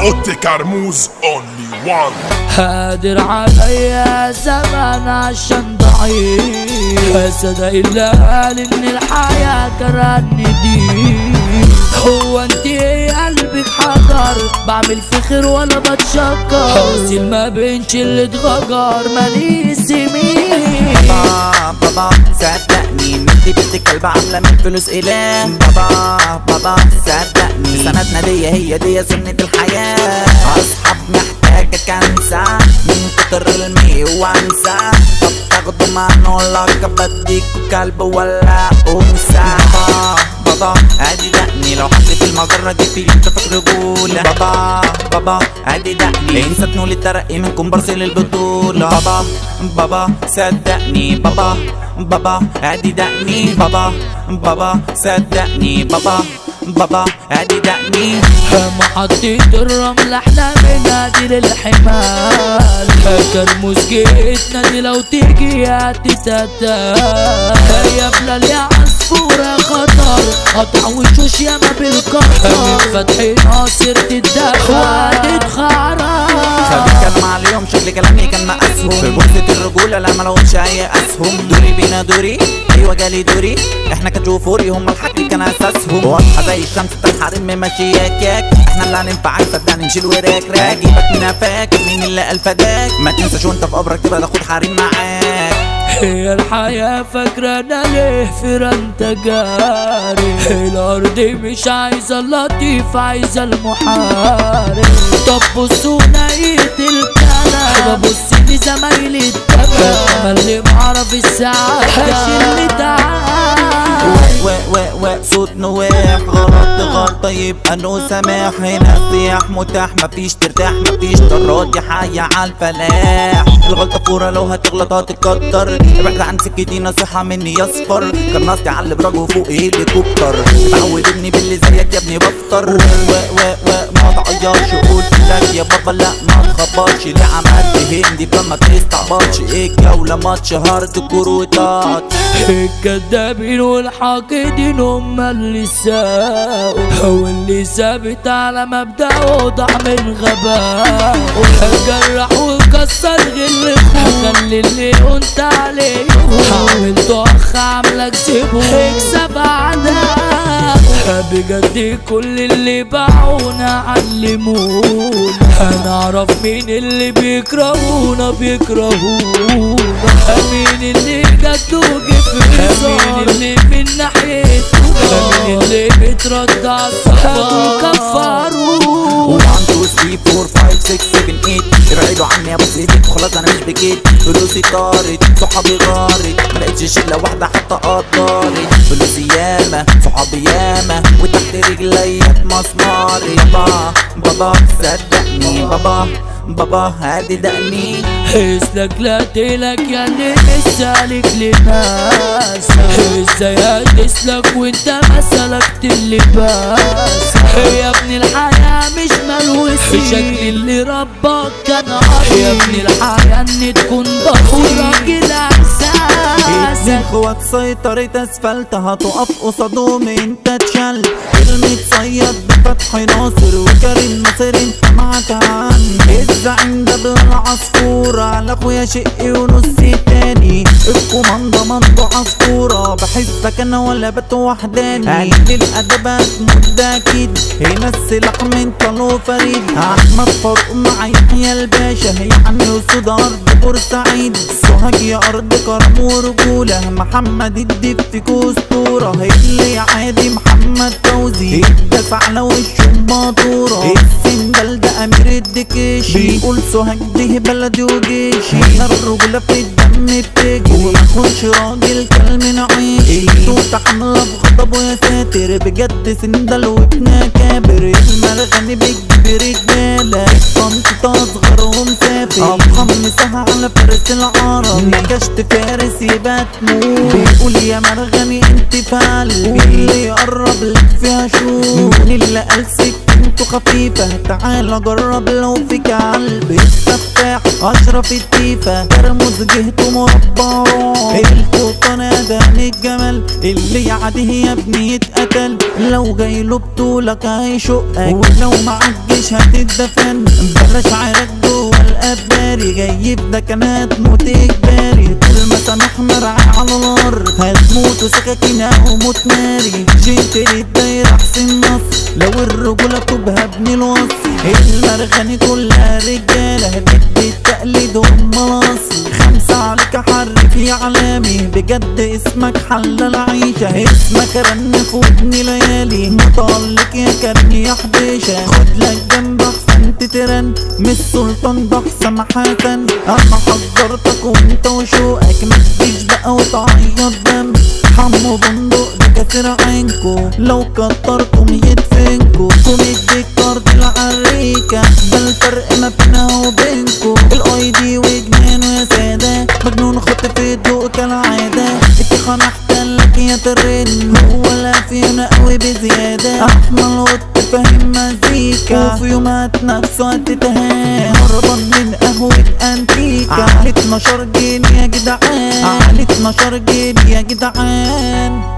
اوتي كرموز اونلي وان قادر عليا زمان عشان ضعيف حسد الا قال ان الحياة كرهني دي هو انت ايه قلبك حجر بعمل فخر ولا بتشكر حاصل ما بينش اللي اتغجر ماليش مين بابا بابا صدقني مدي بنت الكلب عاملة من فلوس إله بابا بابا صدقني سنتنا دي هي دي سنة الحياة أصحاب محتاجة كنسة من كتر المي وانسى طب تاخدوا معنى لقب بديكوا كلب ولا أنثى بابا بابا ادي دقني لو حد في المجرة دي في اتفق رجولة بابا بابا ادي دقني انسى تنول الترقي من كومبارس للبطولة بابا بابا صدقني بابا بابا ادي دقني بابا بابا صدقني بابا بابا ادي دقني محطة الرمل احنا من نادي للحمال كرموز جيتنا دي لو تيجي هتتتال يا بلال يا عصفورة خطر قطع وشوش ياما بالكتر من فتحي ناصر تتدخل وهتتخرج خلي الكلام على اليوم شكل كلامي كان مقاسهم في بورصة الرجولة لا ملهمش أي أسهم دوري بينا دوري أيوة جالي دوري احنا كجوفوري هم الحكي كان أساسهم واضحة زي الشمس تنحرم ممشياك ياك احنا اللي هننفعك صدقني نشيل وراك راك اجيبك من قفاك مين اللي قال فداك ما تنساش وانت في قبرك تبقى تاخد حريم معاك هي الحياة فاكرانا ليه فيران تجاري الأرض مش عايزة اللطيف عايزة المحارب طب بصوا نايت الكلام ببص لزمايلي التمام اللي معرف السعادة اللي تعال و و و صوت نواح غلط غلط يبقى نو سماح هنا صياح متاح مفيش ترتاح مفيش تراضي حي على الفلاح الغلطة فورة لو هتغلط هتتكتر ابعد عن سكتي نصيحة مني يصفر كان ناصتي على البراجو فوق هليكوبتر اتعود ابني باللي زيك يا ابني بفطر و و و ما تعيرش قلت لك يا بابا لا ما تخبطش ليه عملت هندي فما تستعبطش ايه الجولة ماتش هارد كروتات الكدابين والحاقدين هم اللي ساقوا واللي ثابت على مبدأه ضاع من غباء جرح وكسر غل خلي اللي قلت عليه عملت اخ عاملك سيبه اكسب عداء بجد كل اللي باعونا علمونا هنعرف مين اللي بيكرهونا بيكرهونا مين اللي جد وجف مين اللي من ناحيته مين اللي بيترد على الصفار وكفروه 1 2 3 4 5 6 7 8 ابعدوا عني يا ابو سيدي خلاص انا مش بكيت فلوسي طارت صحابي غارت ما لقيتش شله واحده حتى قدرت فلوسي ياما صحابي ياما وتحت رجليا مسماري بابا بابا صدقني بابا بابا هادي دقني اسلك لا تلك يعني اسالك لناس ازاي هتسلك وانت ما سلكت اللباس يا ابن الحياة مش ملوث شكل اللي ربك كان عظيم يا ابن الحياة ان تكون ضخم راجل احساسك اتنين خوات سيطرة اسفلت هتقف قصادهم انت اتشل المتصيد بفتح ناصر وكريم ناصر انت معك عن الزعيم ده بالعصفورة على اخويا شقي ونصي تاني الكوماندا منضو عصفورة بحسك انا ولا بت وحداني قليل الادب هتموت ده اكيد هنا السلاح من طلو فريد احمد فاروق مع يحيى الباشا يعني اسود ارض بورسعيد سوهاج يا ارض كرم ورجولة محمد الدب في اسطورة اللي عادي محمد فوزي الداس على وشه بماطورة السندال ده امير الدكيشي بيقول سوهاج دي بلدي وجيشي انا الرجولة في الدم بتجري ومكونش راجل كلم عيشي توت حملة بغضب ويا ساتر بجد سندال وابن كابر المرغني بتجيب رجالة طنط اصغر ومسافر مخمسها على فارس العرب نكشت فارس يبقى تموت بيقول يا مرغني انت فعل اللي يقرب لك فيها شوف مين اللي قال سكنت حالته خفيفة تعال جرب لو فيك قلب السفاح اشرف التيفة ترمز جهته مربع القطن ادان الجمل اللي يعديه يا ابني يتقتل لو جاي له بطولك هيشقك ولو معجش هتدفن بلاش عرق جوه الاباري جاي بدكنات موت اجباري طول ما سامح مرعى على النار هتموت وسكاكين او موت ناري جيت الدايرة حسين نصر لو الرجولة تبقى ابن الوصف المرغني كلها رجالة هتدي التقليد هم الاصل خمسة عليك حر في علامي بجد اسمك حل العيشة اسمك رن في ودني ليالي متألق يا كرني يا حبيشة خد لك جنب احسن تترن مش سلطان ده حسام حسن انا حضرتك وانت وشوقك ما تجيش بقى وتعيط دم حمو بندق ده كسر عينكو لو كترتم يدفنكو كوميدي كارد العريكة ده الفرق ما بينا وبينكو الاي دي وجنانه يا سادة مجنون خط في الضوء كالعادة اتخان احتلك يا ترن هو لا فينا قوي بزيادة احمل قط فاهم مزيكا وفي يومات نفسه هتتهان هربان من قهوة انتيكا على 12 جنيه يا جدعان على 12 جنيه يا جدعان